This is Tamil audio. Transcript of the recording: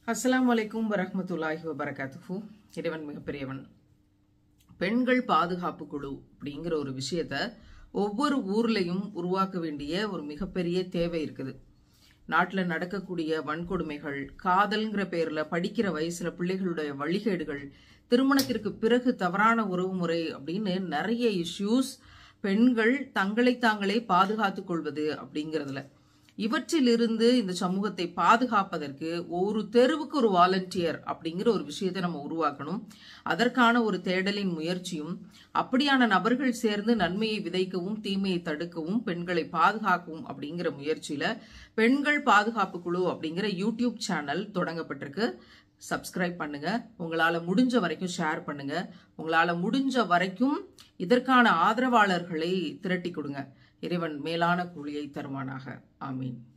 அஸ்ஸலாமு அலைக்கும் வரஹ்மத்துல்லாஹி வபரகாத்துஹு இறைவன் மிகப்பெரியவன் பெண்கள் பாதுகாப்பு குழு அப்படிங்கிற ஒரு விஷயத்த ஒவ்வொரு ஊர்லயும் உருவாக்க வேண்டிய ஒரு மிகப்பெரிய தேவை இருக்குது நாட்டில் நடக்கக்கூடிய வன்கொடுமைகள் காதல்ங்கிற பேர்ல படிக்கிற வயசுல பிள்ளைகளுடைய வழிகேடுகள் திருமணத்திற்கு பிறகு தவறான உறவுமுறை அப்படின்னு நிறைய இஷ்யூஸ் பெண்கள் தங்களை தாங்களே பாதுகாத்துக் கொள்வது அப்படிங்கிறதுல இவற்றிலிருந்து இந்த சமூகத்தை பாதுகாப்பதற்கு ஒரு தெருவுக்கு ஒரு வாலண்டியர் அப்படிங்கிற ஒரு விஷயத்தை நம்ம உருவாக்கணும் அதற்கான ஒரு தேடலின் முயற்சியும் அப்படியான நபர்கள் சேர்ந்து நன்மையை விதைக்கவும் தீமையை தடுக்கவும் பெண்களை பாதுகாக்கவும் அப்படிங்கிற முயற்சியில பெண்கள் பாதுகாப்பு குழு அப்படிங்கிற யூடியூப் சேனல் தொடங்கப்பட்டிருக்கு சப்ஸ்கிரைப் பண்ணுங்க உங்களால முடிஞ்ச வரைக்கும் ஷேர் பண்ணுங்க உங்களால முடிஞ்ச வரைக்கும் இதற்கான ஆதரவாளர்களை திரட்டி கொடுங்க இறைவன் மேலான கூலியை தருவானாக ஆமீன்